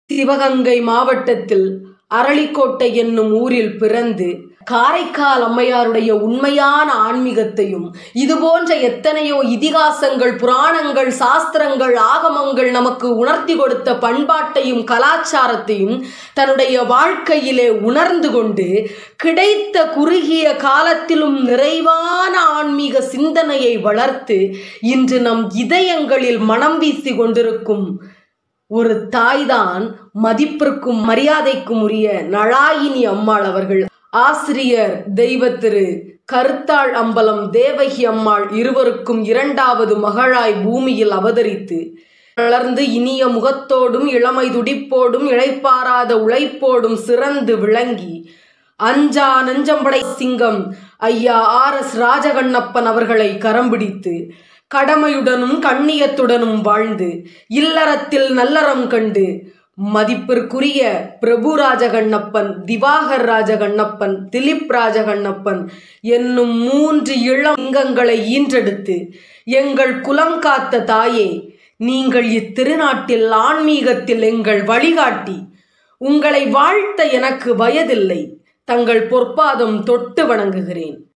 சிவகங்கை மாவட்டத்தில் அரளிக்கோட்டை என்னும் ஊரில் பிறந்து காரைக்கால் அம்மையாருடைய உண்மையான ஆன்மீகத்தையும் இதுபோன்ற எத்தனையோ இதிகாசங்கள் புராணங்கள் சாஸ்திரங்கள் ஆகமங்கள் நமக்கு உணர்த்தி கொடுத்த பண்பாட்டையும் கலாச்சாரத்தையும் தன்னுடைய வாழ்க்கையிலே உணர்ந்து கொண்டு கிடைத்த குறுகிய காலத்திலும் நிறைவான ஆன்மீக சிந்தனையை வளர்த்து இன்று நம் இதயங்களில் மனம் வீசி கொண்டிருக்கும் ஒரு தாய்தான் மதிப்பிற்கும் மரியாதைக்கும் உரிய நழாயினி அம்மாள் அவர்கள் ஆசிரியர் தெய்வ திரு கருத்தாள் அம்பலம் தேவகி அம்மாள் இருவருக்கும் இரண்டாவது மகளாய் பூமியில் அவதரித்து வளர்ந்து இனிய முகத்தோடும் இளமை துடிப்போடும் இழைப்பாராத உழைப்போடும் சிறந்து விளங்கி அஞ்சா நெஞ்சம்படை சிங்கம் ஐயா ஆர் எஸ் ராஜகண்ணப்பன் அவர்களை கரம் பிடித்து கடமையுடனும் கண்ணியத்துடனும் வாழ்ந்து இல்லறத்தில் நல்லறம் கண்டு மதிப்பிற்குரிய பிரபு ராஜகண்ணப்பன் திவாகர் ராஜகண்ணப்பன் திலீப் ராஜகண்ணப்பன் என்னும் மூன்று இளங்கங்களை ஈன்றெடுத்து எங்கள் குலம் காத்த தாயே நீங்கள் இத்திருநாட்டில் ஆன்மீகத்தில் எங்கள் வழிகாட்டி உங்களை வாழ்த்த எனக்கு வயதில்லை தங்கள் பொற்பாதம் தொட்டு வணங்குகிறேன்